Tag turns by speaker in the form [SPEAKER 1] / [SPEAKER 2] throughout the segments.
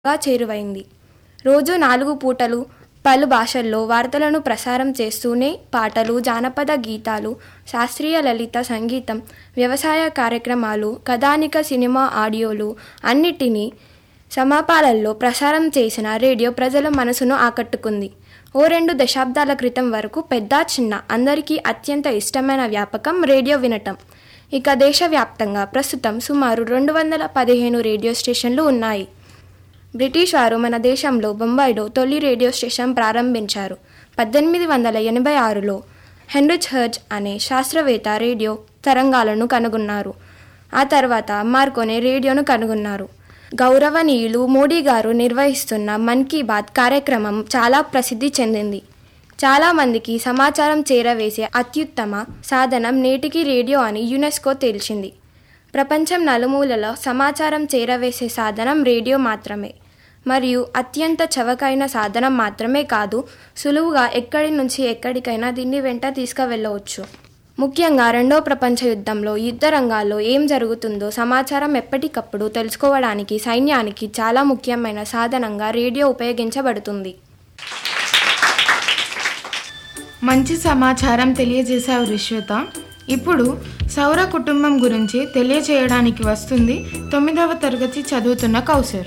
[SPEAKER 1] గా చేరువైంది రోజు నాలుగు పూటలు పలు భాషల్లో వార్తలను ప్రసారం చేస్తూనే పాటలు జానపద గీతాలు శాస్త్రీయ లలిత సంగీతం వ్యవసాయ కార్యక్రమాలు కథానిక సినిమా ఆడియోలు అన్నిటినీ సమాపాలల్లో ప్రసారం చేసిన రేడియో ప్రజల మనసును ఆకట్టుకుంది ఓ రెండు దశాబ్దాల క్రితం వరకు పెద్ద చిన్న అందరికీ అత్యంత ఇష్టమైన వ్యాపకం రేడియో వినటం ఇక దేశవ్యాప్తంగా ప్రస్తుతం సుమారు రెండు వందల పదిహేను రేడియో స్టేషన్లు ఉన్నాయి బ్రిటిష్ వారు మన దేశంలో బొంబాయిలో తొలి రేడియో స్టేషన్ ప్రారంభించారు పద్దెనిమిది వందల ఎనభై ఆరులో హెన్రిచ్ హర్జ్ అనే శాస్త్రవేత్త రేడియో తరంగాలను కనుగొన్నారు ఆ తర్వాత మార్కోనే రేడియోను కనుగొన్నారు గౌరవనీయులు మోడీ గారు నిర్వహిస్తున్న మన్ కీ బాత్ కార్యక్రమం చాలా ప్రసిద్ధి చెందింది చాలా మందికి సమాచారం చేరవేసే అత్యుత్తమ సాధనం నేటికి రేడియో అని యునెస్కో తేల్చింది ప్రపంచం నలుమూలలో సమాచారం చేరవేసే సాధనం రేడియో మాత్రమే మరియు అత్యంత చవకైన సాధనం మాత్రమే కాదు సులువుగా ఎక్కడి నుంచి ఎక్కడికైనా దీన్ని వెంట తీసుకువెళ్ళవచ్చు ముఖ్యంగా రెండో ప్రపంచ యుద్ధంలో యుద్ధ రంగాల్లో ఏం జరుగుతుందో సమాచారం ఎప్పటికప్పుడు తెలుసుకోవడానికి సైన్యానికి చాలా ముఖ్యమైన సాధనంగా రేడియో ఉపయోగించబడుతుంది
[SPEAKER 2] మంచి సమాచారం తెలియజేశావు రిశ్వత ఇప్పుడు సౌర కుటుంబం గురించి తెలియజేయడానికి వస్తుంది తొమ్మిదవ తరగతి చదువుతున్న కౌసర్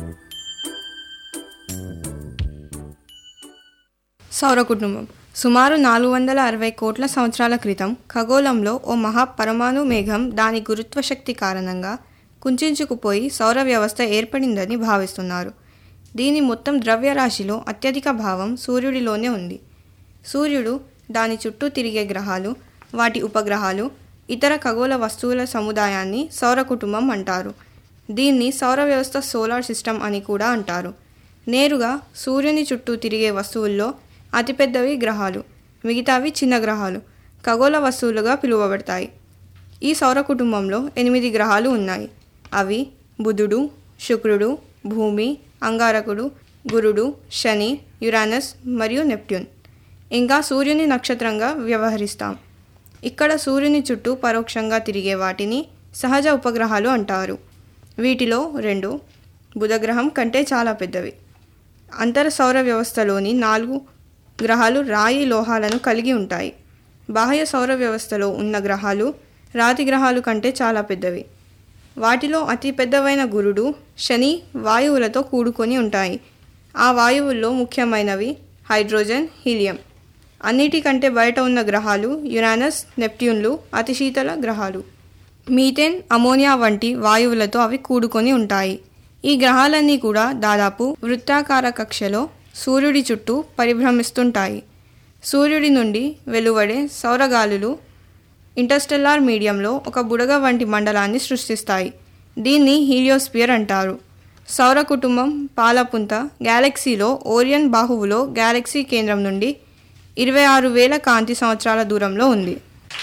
[SPEAKER 3] సౌర కుటుంబం సుమారు నాలుగు వందల అరవై కోట్ల సంవత్సరాల క్రితం ఖగోళంలో ఓ మహా పరమాణు మేఘం దాని గురుత్వ శక్తి కారణంగా కుంచుకుపోయి సౌర వ్యవస్థ ఏర్పడిందని భావిస్తున్నారు దీని మొత్తం ద్రవ్యరాశిలో అత్యధిక భావం సూర్యుడిలోనే ఉంది సూర్యుడు దాని చుట్టూ తిరిగే గ్రహాలు వాటి ఉపగ్రహాలు ఇతర ఖగోళ వస్తువుల సముదాయాన్ని సౌర కుటుంబం అంటారు దీన్ని సౌర వ్యవస్థ సోలార్ సిస్టమ్ అని కూడా అంటారు నేరుగా సూర్యుని చుట్టూ తిరిగే వస్తువుల్లో అతిపెద్దవి గ్రహాలు మిగతావి చిన్న గ్రహాలు ఖగోళ వస్తువులుగా పిలువబడతాయి ఈ సౌర కుటుంబంలో ఎనిమిది గ్రహాలు ఉన్నాయి అవి బుధుడు శుక్రుడు భూమి అంగారకుడు గురుడు శని యురానస్ మరియు నెప్ట్యూన్ ఇంకా సూర్యుని నక్షత్రంగా వ్యవహరిస్తాం ఇక్కడ సూర్యుని చుట్టూ పరోక్షంగా తిరిగే వాటిని సహజ ఉపగ్రహాలు అంటారు వీటిలో రెండు బుధగ్రహం కంటే చాలా పెద్దవి అంతర సౌర వ్యవస్థలోని నాలుగు గ్రహాలు రాయి లోహాలను కలిగి ఉంటాయి బాహ్య సౌర వ్యవస్థలో ఉన్న గ్రహాలు రాతి గ్రహాలు కంటే చాలా పెద్దవి వాటిలో అతి పెద్దవైన గురుడు శని వాయువులతో కూడుకొని ఉంటాయి ఆ వాయువుల్లో ముఖ్యమైనవి హైడ్రోజన్ హీలియం అన్నిటికంటే బయట ఉన్న గ్రహాలు యురానస్ నెప్ట్యూన్లు అతి శీతల గ్రహాలు మీథేన్ అమోనియా వంటి వాయువులతో అవి కూడుకొని ఉంటాయి ఈ గ్రహాలన్నీ కూడా దాదాపు వృత్తాకార కక్షలో సూర్యుడి చుట్టూ పరిభ్రమిస్తుంటాయి సూర్యుడి నుండి వెలువడే సౌరగాలులు ఇంటర్స్టెల్లార్ మీడియంలో ఒక బుడగ వంటి మండలాన్ని సృష్టిస్తాయి దీన్ని హీలియోస్పియర్ అంటారు సౌర కుటుంబం పాలపుంత గ్యాలక్సీలో ఓరియన్ బాహువులో గ్యాలక్సీ కేంద్రం నుండి ఇరవై ఆరు వేల కాంతి సంవత్సరాల దూరంలో ఉంది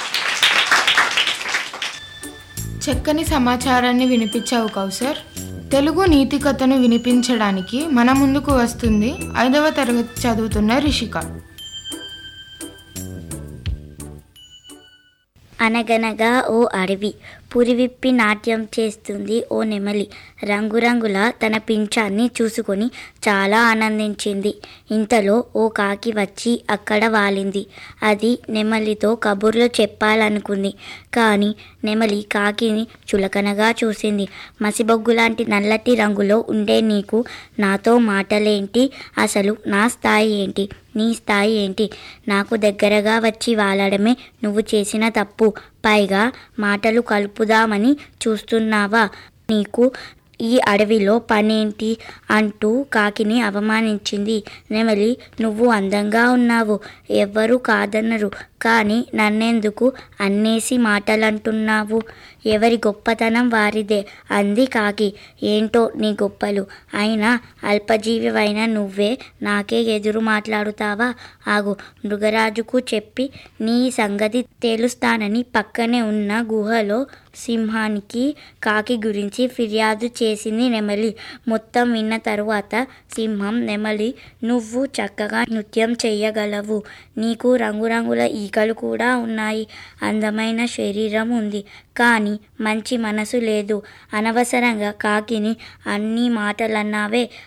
[SPEAKER 2] చక్కని సమాచారాన్ని వినిపించావు కౌసర్ తెలుగు నీతి కథను వినిపించడానికి మన ముందుకు వస్తుంది ఐదవ తరగతి చదువుతున్న రిషిక
[SPEAKER 4] అనగనగా ఓ అడవి పురివిప్పి నాట్యం చేస్తుంది ఓ నెమలి రంగురంగుల తన పింఛాన్ని చూసుకొని చాలా ఆనందించింది ఇంతలో ఓ కాకి వచ్చి అక్కడ వాలింది అది నెమలితో కబుర్లు చెప్పాలనుకుంది కానీ నెమలి కాకిని చులకనగా చూసింది మసిబొగ్గులాంటి నల్లటి రంగులో ఉండే నీకు నాతో మాటలేంటి అసలు నా స్థాయి ఏంటి నీ స్థాయి ఏంటి నాకు దగ్గరగా వచ్చి వాలడమే నువ్వు చేసిన తప్పు పైగా మాటలు కలుపుదామని చూస్తున్నావా నీకు ఈ అడవిలో పనేంటి అంటూ కాకిని అవమానించింది నెమలి నువ్వు అందంగా ఉన్నావు ఎవ్వరూ కాదన్నరు కానీ నన్నెందుకు అన్నేసి మాటలంటున్నావు ఎవరి గొప్పతనం వారిదే అంది కాకి ఏంటో నీ గొప్పలు అయినా అల్పజీవివైన నువ్వే నాకే ఎదురు మాట్లాడుతావా ఆగు మృగరాజుకు చెప్పి నీ సంగతి తేలుస్తానని పక్కనే ఉన్న గుహలో సింహానికి కాకి గురించి ఫిర్యాదు చేసింది నెమలి మొత్తం విన్న తరువాత సింహం నెమలి నువ్వు చక్కగా నృత్యం చెయ్యగలవు నీకు రంగురంగుల ఈకలు కూడా ఉన్నాయి అందమైన శరీరం ఉంది కానీ మంచి మనసు లేదు అనవసరంగా కాకిని అన్ని మాటలన్నావే